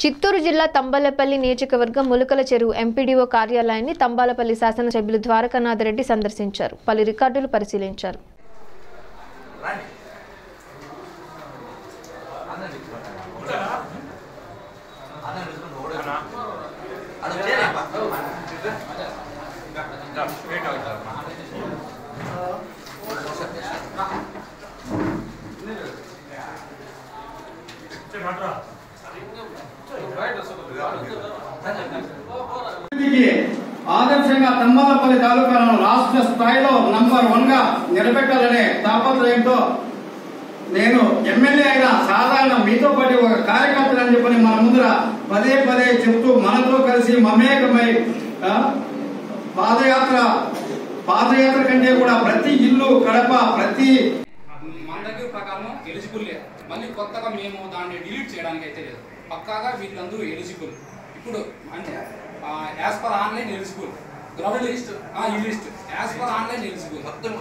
చిత్తూరు జిల్లా తంబాలపల్లి నియోజకవర్గం ములకల చెరువు ఎంపీడీఓ కార్యాలయాన్ని తంబాలపల్లి శాసనసభ్యులు ద్వారకానాథ్ రెడ్డి సందర్శించారు పలు రికార్డులు పరిశీలించారు అభివృద్ధికి ఆదర్శంగా తంబాలపల్లి తాలూకాలను రాష్ట్ర స్థాయిలో నంబర్ వన్ గా నిలబెట్టాలనే తాపత్రయంతో నేను ఎమ్మెల్యే అయిన సాధారణ మీతో పాటు ఒక కార్యకర్తలని చెప్పని మన ముందర పదే పదే చెప్తూ మనతో కలిసి మమేకమై ఆ, పాదయాత్ర పాదయాత్ర కంటే కూడా ప్రతి ఇల్లు కడప ప్రతి మన దగ్గర ప్రకారం ఎలిజిబుల్ మళ్ళీ కొత్తగా మేము దాన్ని డిలీట్ చేయడానికి అయితే లేదు పక్కాగా వీళ్ళందరూ ఎలిజిబుల్ ఇప్పుడు అంటే as per online eligible ground list ఈ list as per online eligible మొత్తం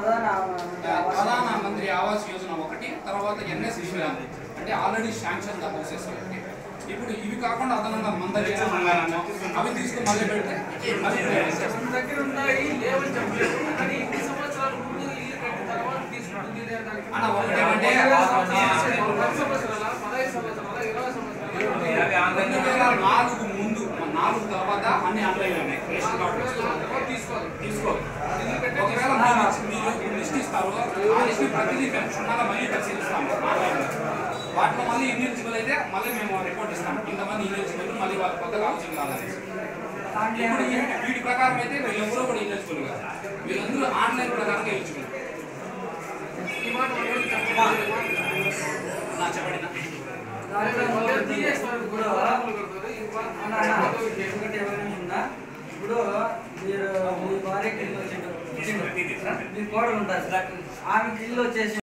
ప్రధాన మంత్రి ఆవాస్ యోజన ఒకటి తర్వాత ఎన్ఎస్ అంటే ఆల్రెడీ శాంక్షన్ ద హౌసెస్ ఒకటి ఇప్పుడు ఇవి కాకుండా అదనంగా మన దగ్గర ఉన్నాయన్న, అవి తీసుకుని మళ్ళీ పెడితే మళ్ళీ మన దగ్గర ఉన్నాయి లేవని చెప్పలేదు కానీ ఇన్ని సంవత్సరాల ముందు ఇల్లు కట్టిన తర్వాత తీసుకుంటుంది ఇదే దానికి. అన్న, ఒకటేమంటే, పది సంవత్సరాల, పది సంవత్సరాల, పదహైదు సంవత్సరాల, ఇరవై సంవత్సరాల రెండు వేల నాలుగు ముందు నాలుగు తర్వాత అన్ని ఆన్లైన్ ఉన్నాయి రేషన్ కార్డు తర్వాత తీసుకోవాలి తీసుకోవాలి ఒకవేళ మీరు మీరు లిస్ట్ ఇస్తారు ఆ లిస్ట్ ప్రతిదీ మేము క్షుణ్ణంగా మళ్ళీ పరిశీలిస్తాము ఆన్లైన్లో వాటిలో మళ్ళీ ఇన్ఎలిజిబుల్ అయితే మళ్ళీ మేము రిపోర్ట్ ఇస్తాం ఇంతమంది ఇన్ఎలిజిబుల్ మళ్ళీ వాళ్ళు కొత్తగా హౌసింగ్ కావాలి ఇప్పుడు ఈ- వీటి ప్రకారం అయితే వీళ్ళెవరూ కూడా ఇన్ఎలిజిబుల్ కాదు వీళ్ళందరూ ఆన్లైన్ ప్రకారంగా ఎలిజిబుల్ ఈ మాట మనం ఎవరికి చెప్పలేదు. నా చెప్పడిన దాంట్లో తీసేస్తారు ఇప్పుడు ఆకులు కొడతారు. ఈ మాట అన్న, అన్న, ఎందుకంటే ఎవరైనా ఉందా? ఇప్పుడు మీరు మీ భార్యకి ఇల్లు వచ్చిండు మీ కోడలు ఉంటారు ఆమెకి ఇల్లు వచ్చేసి